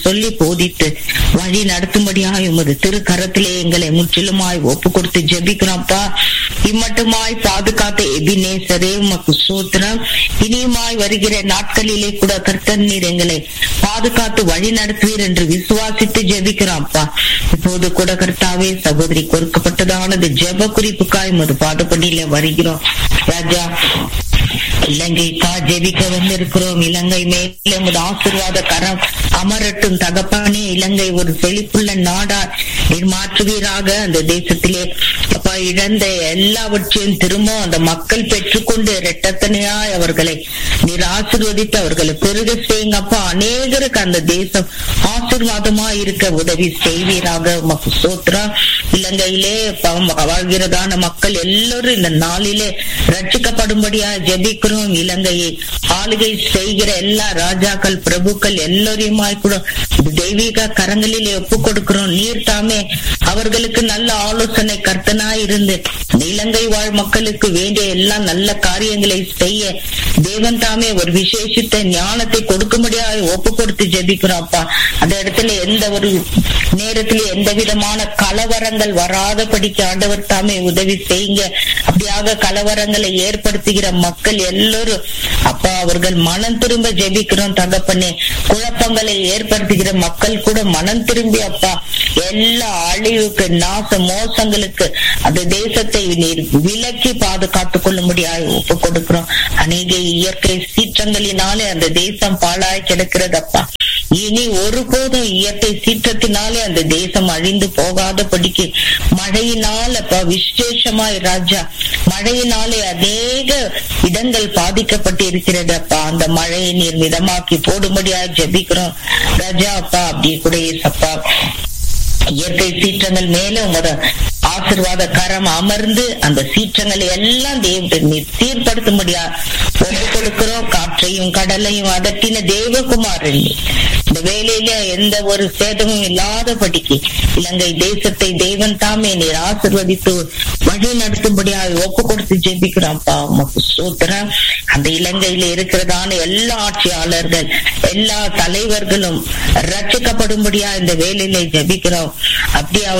சொல்லி போதித்து வழி நடத்தும்படியாய் உமது திருக்கரத்திலே எங்களை முற்றிலுமாய் ஒப்பு கொடுத்து ஜெபிக்கிறோம்ப்பா இம்மட்டுமாய் பாதுகாத்த எபினேசரே உமக்கு சூத்திரம் இனியுமாய் வருகிற நாட்களிலே கூட கர்த்தர் நீர் எங்களை பாதுகாத்து வழி நடத்துவீர் என்று விசுவாசித்து ஜெபிக்கிறோம்ப்பா இப்போது கூட கர்த்தாவே சகோதரி கொடுக்கப்பட்டதானது ஜெப குறிப்புக்காய் உமது பாதப்படியில வருகிறோம் ராஜா இலங்கைக்கா ஜெபிக்க வந்திருக்கிறோம் இலங்கை மேலே உமது ஆசீர்வாத கரம் அமரட்டும் தகப்பனே இலங்கை ஒரு செழிப்புள்ள நாடா நீர் மாற்றுவீராக அந்த தேசத்திலே அப்பா இழந்த எல்லாவற்றையும் திரும்ப அந்த மக்கள் பெற்றுக்கொண்டு இரட்டத்தனையாய் அவர்களை நீர் ஆசீர்வதித்து அவர்களை பெருக செய்யுங்க அப்பா அநேகருக்கு அந்த தேசம் ஆசீர்வாதமா இருக்க உதவி செய்வீராக உமக்கு சோத்ரா இலங்கையிலே பாவம் வாழ்கிறதான மக்கள் எல்லோரும் இந்த நாளிலே ரட்சிக்கப்படும்படியா ஜெபிக்கிறோம் இலங்கையை ஆளுகை செய்கிற எல்லா ராஜாக்கள் பிரபுக்கள் எல்லோரையுமாய் கூட இது தெய்வீக கரங்களிலே ஒப்பு கொடுக்கிறோம் நீர் தாமே அவர்களுக்கு நல்ல ஆலோசனை கர்த்தனாய் இருந்து இந்த இலங்கை வாழ் மக்களுக்கு வேண்டிய எல்லா நல்ல காரியங்களை செய்ய தேவன் தாமே ஒரு விசேஷித்த ஞானத்தை கொடுக்கும்படியாக ஒப்பு கொடுத்து ஜெபிக்கிறோம்ப்பா அந்த இடத்துல எந்த ஒரு நேரத்திலே எந்த விதமான கலவரங்கள் வராதபடிக்கு ஆண்டவர் தாமே உதவி செய்யுங்க அப்படியாக கலவரங்களை ஏற்படுத்துகிற மக்கள் எல்லோரும் அப்பா அவர்கள் மனம் திரும்ப ஜெபிக்கிறோம் தகப்பனே குழப்பங்களை ஏற்படுத்துகிற மக்கள் கூட மனம் திரும்பி அப்பா எல்லா அழிவுக்கு நாச மோசங்களுக்கு அந்த தேசத்தை நீர் விலக்கி பாதுகாத்துக் கொள்ள முடியாது ஒப்பு கொடுக்கிறோம் அநேக இயற்கை சீற்றங்களினாலே அந்த தேசம் பாழாய் கிடக்கிறதப்பா இனி ஒருபோதும் இயற்கை சீற்றத்தினாலே அந்த தேசம் அழிந்து போகாதபடிக்கு மழையினால் அப்பா விசேஷமாய் ராஜா மழையினாலே அநேக இடங்கள் பாதிக்கப்பட்டு இருக்கிறது அப்பா அந்த மழையை நீர் மிதமாக்கி போடும்படியா ஜெபிக்கிறோம் ராஜா அப்பா அப்படியே கூட ஏசப்பா இயற்கை சீற்றங்கள் மேல உங்களோட ஆசிர்வாத கரம் அமர்ந்து அந்த சீற்றங்களை எல்லாம் தேவ நீர் சீர்படுத்தும்படியா ஒப்பு கொடுக்கிறோம் காற்றையும் கடலையும் அதட்டின தேவகுமாரன் இந்த வேலையில எந்த ஒரு சேதமும் இல்லாதபடிக்கு இலங்கை தேசத்தை தேவன் தாமே நீர் ஆசிர்வதித்து வழி நடத்தும்படியாக ஒப்பு கொடுத்து ஜெபிக்கிறோம்ப்பா உமக்கு சூத்திரம் அந்த இலங்கையில இருக்கிறதான எல்லா ஆட்சியாளர்கள் எல்லா தலைவர்களும் ரட்சிக்கப்படும்படியா இந்த வேலையில ஜெபிக்கிறோம் அப்படி